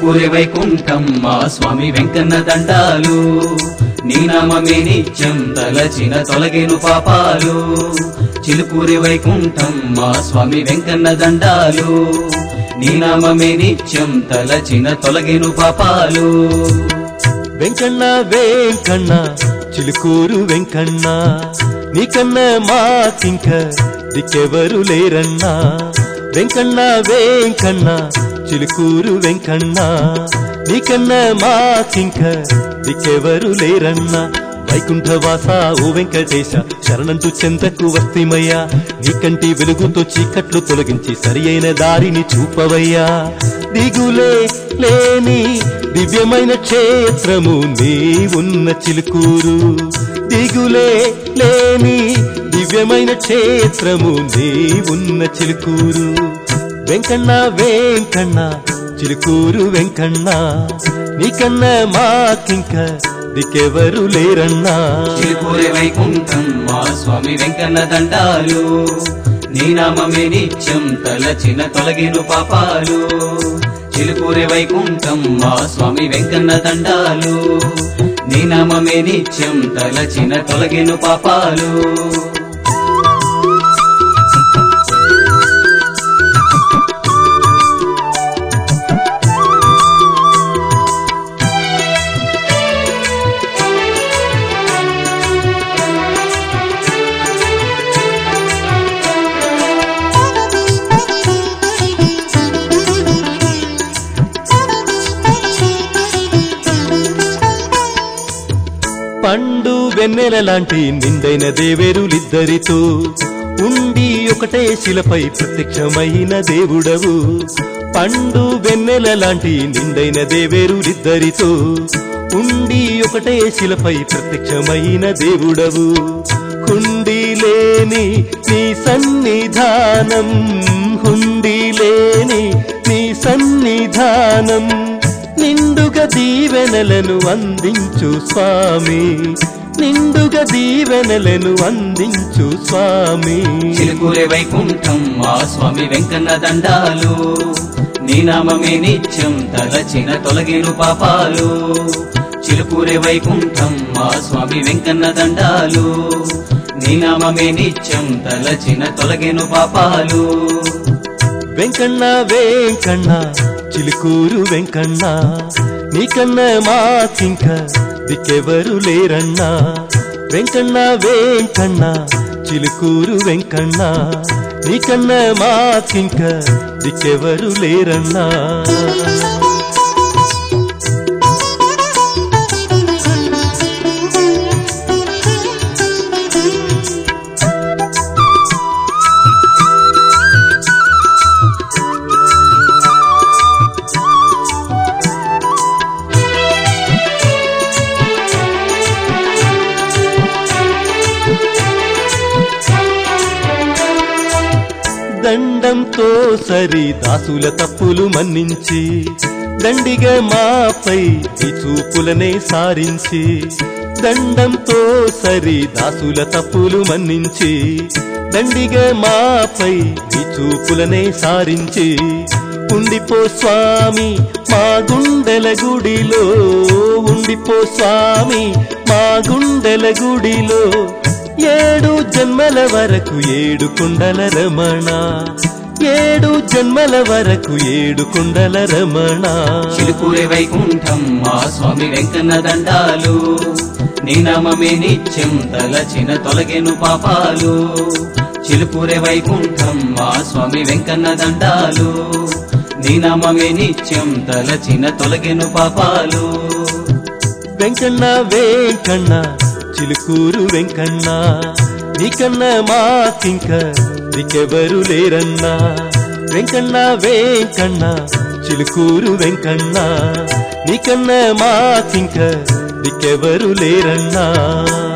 చిలుకూరి వైకుంఠం మా స్వామి వెంకన్న దండాలు నీ నామమే నిత్యం తలచిన తొలగేను పాపాలు చిలుకూరి వైకుంఠం మా స్వామి వెంకన్న దండాలు నీ నామమే నిత్యం తలచిన తొలగేను పాపాలు వెంకన్న వెంకన్న చిలుకూరు వెంకన్న నీకన్న మాకింక దిక్కెవరు లేరన్నా వెంకన్న వెంకన్న చిలుకూరు వెంకన్న నీకన్న మాకింక దిక్కెవరు లేరన్నా వైకుంఠవాస ఓ వెంకటేశ శరణంతు చెంతకు వస్తిమయ్యా నీకంటి వెలుగుతో చీకట్లు తొలగించి సరి అయిన దారిని చూపవయ్యా దిగులే లేని దివ్యమైన క్షేత్రము నీ ఉన్న చిలుకూరు దిగులే లేని దివ్యమైన క్షేత్రము నీ ఉన్న చిలుకూరు వెంకన్న వెంకన్న చిలుకూరు వెంకన్న నీకన్న మాకింక దిక్కెవరు లేరన్నా చిలుకూరి వైకుంఠం మా స్వామి వెంకన్న దండాలు నీ నామమే నిత్యం తలచిన తొలగిను పాపాలు చిలుకూరి వైకుంఠం మా స్వామి వెంకన్న దండాలు నీ నామమే నిత్యం తలచిన తొలగిను పాపాలు పండు వెన్నెల లాంటి నిండైన దేవేరులిద్దరితో ఉండి ఒకటే శిలపై ప్రత్యక్షమైన దేవుడవు పండు వెన్నెల లాంటి నిండైన దేవేరులిద్దరితో ఉండి ఒకటే శిలపై ప్రత్యక్షమైన దేవుడవు హుండి లేని నీ సన్నిధానం హుండి లేని నీ సన్నిధానం నిండుగా దీవెనలను అందించు స్వామి నిండుగా దీవెనలను అందించు స్వామి చిలుకూరి వైకుంఠం మా స్వామి వెంకన్న దండాలు నీ నామమే నిత్యం తలచిన తొలగిను పాపాలు చిలుకూరి వైకుంఠం మా స్వామి వెంకన్న దండాలు నీ నామమే నిత్యం తలచిన తొలగిను పాపాలు వెంకన్న వెంకన్న చిలుకూరు వెంకన్న నీకన్న మాకింక దిక్కెవరు లేరన్నా వెంకన్న వెంకన్న చిలుకూరు వెంకన్న నీకన్న మాకింక దిక్కెవరు లేరన్నా దండంతో సరి దాసుల తప్పులు మన్నించి దండిగా మాపై ఈ చూపులనే సారించి దండంతో సరి దాసుల తప్పులు మన్నించి దండిగా మాపై ఈ చూపులనే సారించి ఉండిపో స్వామి మా గుండెల గుడిలో ఉండిపో స్వామి మా గుండెల గుడిలో ఏడు జన్మల వరకు ఏడు కుండల రమణ ఏడు జన్మల వరకు ఏడు కుండల రమణ చిలుకూరి వైకుంఠం మా స్వామి వెంకన్న దండాలు నీ నామమే నిత్యం తలచిన తొలగెను పాపాలు చిలుకూరి వైకుంఠం మా స్వామి వెంకన్న దండాలు నీ నామమే నిత్యం తలచిన తొలగెను పాపాలు వెంకన్న వెంకన్న చిలుకూరు వెంకన్న నీకన్న మాకింక దికెవరు లేరన్నా వెంకన్న వెంకన్న చిలుకూరు వెంకన్న నీకన్న మాకింక దికెవరు లేరన్నా